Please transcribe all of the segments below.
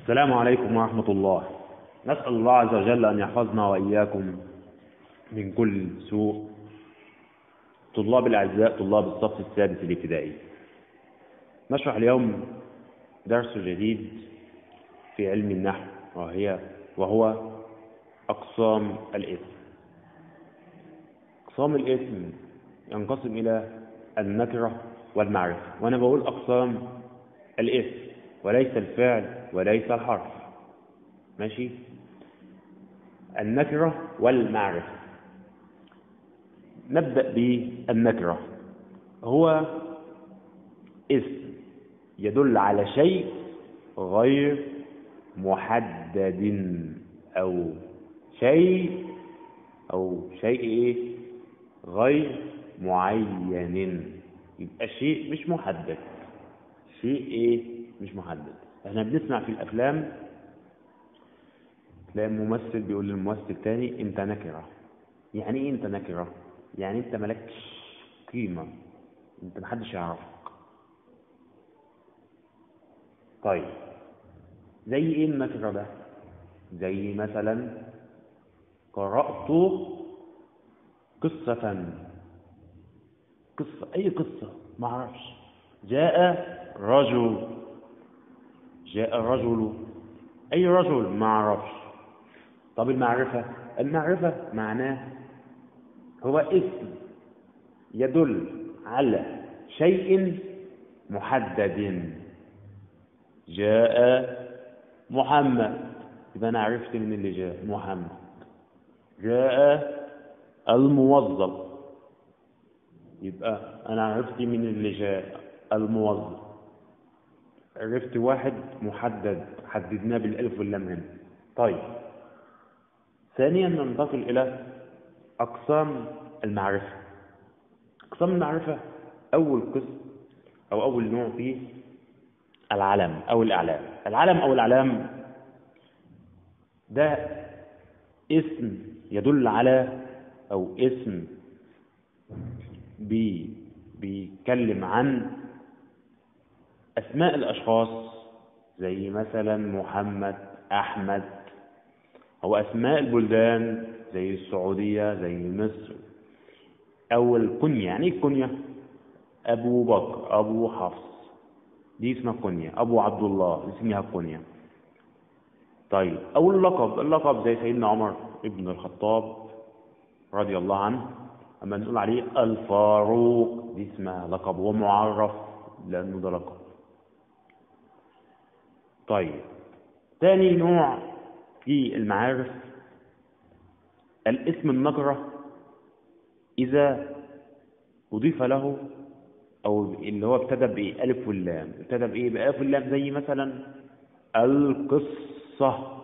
السلام عليكم ورحمة الله نسأل الله عز وجل أن يحفظنا وإياكم من كل سوء طلاب الأعزاء طلاب الصف السادس الابتدائي نشرح اليوم درس جديد في علم النحو وهي وهو أقسام الاسم أقسام الاسم ينقسم إلى النكرة والمعرفة وأنا بقول أقسام الاسم وليس الفعل وليس الحرف ماشي النكرة والمعرفة نبدأ بالنكرة هو اسم يدل على شيء غير محدد أو شيء أو شيء إيه غير معين يبقى شيء مش محدد شيء إيه مش محدد احنا بنسمع في الأفلام تلاقي ممثل بيقول للممثل تاني انت نكرة يعني ايه انت نكرة يعني انت ملكش قيمة انت محدش يعرفك طيب زي ايه النكرة ده زي مثلا قرأت قصة قصة اي قصة معرفش جاء رجل جاء رجل اي رجل معرفش طب المعرفة المعرفة معناه هو اسم يدل على شيء محدد جاء محمد يبقى انا عرفت من اللي جاء محمد جاء الموظف يبقى انا عرفت من اللي جاء الموظف عرفت واحد محدد حددناه بالالف واللام هنا طيب ثانيا ننتقل الى اقسام المعرفه اقسام المعرفه اول قسم او اول نوع فيه العلم او الاعلام العلم او الاعلام ده اسم يدل على او اسم بي بيتكلم عن اسماء الاشخاص زي مثلا محمد احمد او اسماء البلدان زي السعوديه زي مصر او الكنيه يعني ايه الكنيه ابو بكر ابو حفص دي اسمها الكنيه ابو عبد الله دي اسمها الكنيه طيب او اللقب اللقب زي سيدنا عمر ابن الخطاب رضي الله عنه اما نقول عليه الفاروق دي اسمها لقب ومعرف لانه ده لقب طيب ثاني نوع في المعارف الاسم النكرة إذا أضيف له أو اللي هو ابتدى بإيه ألف واللام ابتدى بإيه بألف واللام زي مثلا القصة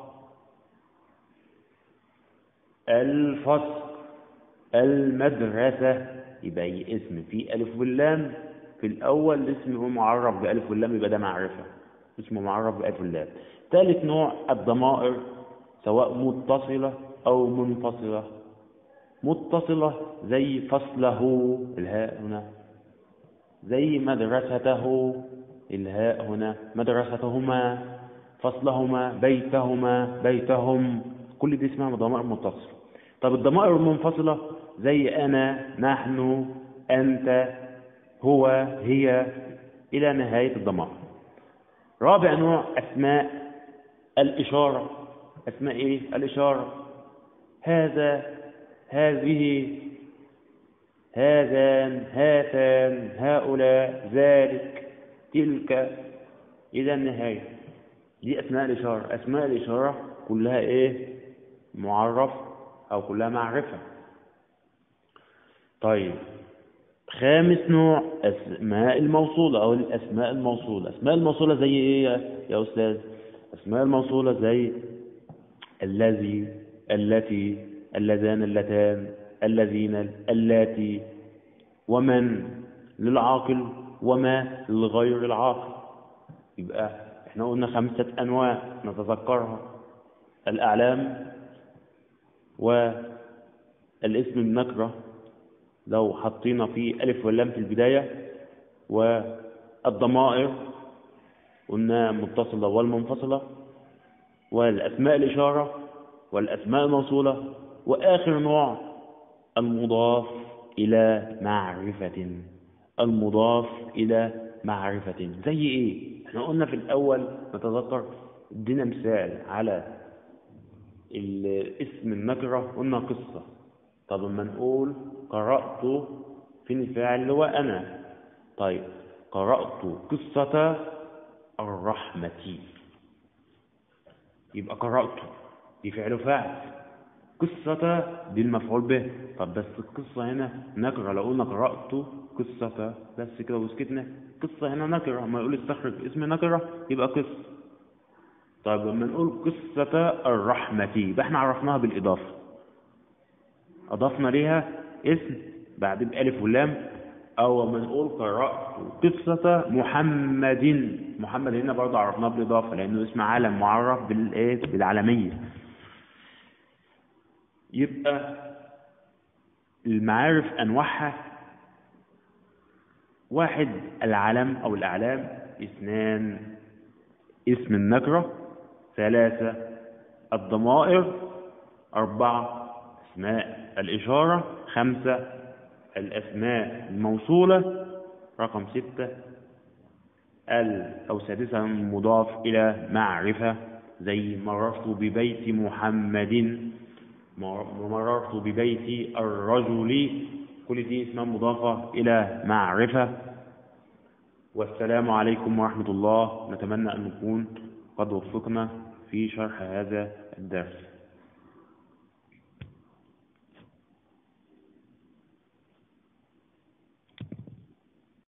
الفصل المدرسة يبقى اسم فيه ألف واللام في الأول اسم هو معرف بألف واللام يبقى ده معرفة اسمه معرف بألف واللام ثالث نوع الضمائر سواء متصلة أو منفصلة متصلة زي فصله الهاء هنا زي مدرسته الهاء هنا مدرستهما فصلهما بيتهما بيتهم كل دي اسمها ضمائر متصلة طب الضمائر المنفصلة زي أنا نحن أنت هو هي إلى نهاية الضمائر رابع نوع أسماء الإشارة أسماء إيه؟ الإشارة هذا هذه هذان هاتان هؤلاء ذلك تلك إلى النهاية دي أسماء الإشارة أسماء الإشارة كلها إيه معرف أو كلها معرفة طيب خامس نوع أسماء الموصولة أو الأسماء الموصولة أسماء الموصولة زي إيه يا أستاذ أسماء الموصولة زي الذي التي اللذان اللتان الذين اللاتي ومن للعاقل وما للغير العاقل يبقى احنا قلنا خمسة أنواع نتذكرها الأعلام والاسم النكرة لو حطينا فيه ألف واللام في البداية والضمائر قلنا متصلة والمنفصلة والأسماء الإشارة والأسماء الموصولة وآخر نوع المضاف إلى معرفة المضاف إلى معرفة زي إيه؟ احنا قلنا في الأول نتذكر ادينا مثال على اسم النكرة قلنا قصة طب لما نقول قرأت فين الفاعل اللي هو أنا طيب قرأت قصة الرحمة يبقى قرأت دي فعل فاعل قصة دي المفعول به طب بس القصة هنا نكرة لو قلنا قرأت قصة بس كده وسكتنا قصة هنا نكرة ما يقول استخرج اسم نكرة يبقى قصة طيب لما نقول قصة الرحمة يبقى احنا عرفناها بالإضافة أضفنا ليها اسم بعد بألف ولام أو لما نقول قرأت قصة محمد محمد هنا برضه عرفناه بالإضافة لأنه اسم عالم معرف بالإيه بالعالمية يبقى المعارف أنواعها واحد العلم أو الأعلام اثنان اسم النكرة ثلاثة الضمائر أربعة أسماء الإشارة خمسة الأسماء الموصولة رقم ستة ال أو سادسا مضاف إلى معرفة زي مررت ببيت محمد مررت ببيت الرجل كل دي اسمها مضافة إلى معرفة والسلام عليكم ورحمة الله نتمنى أن نكون قد وفقنا في شرح هذا الدرس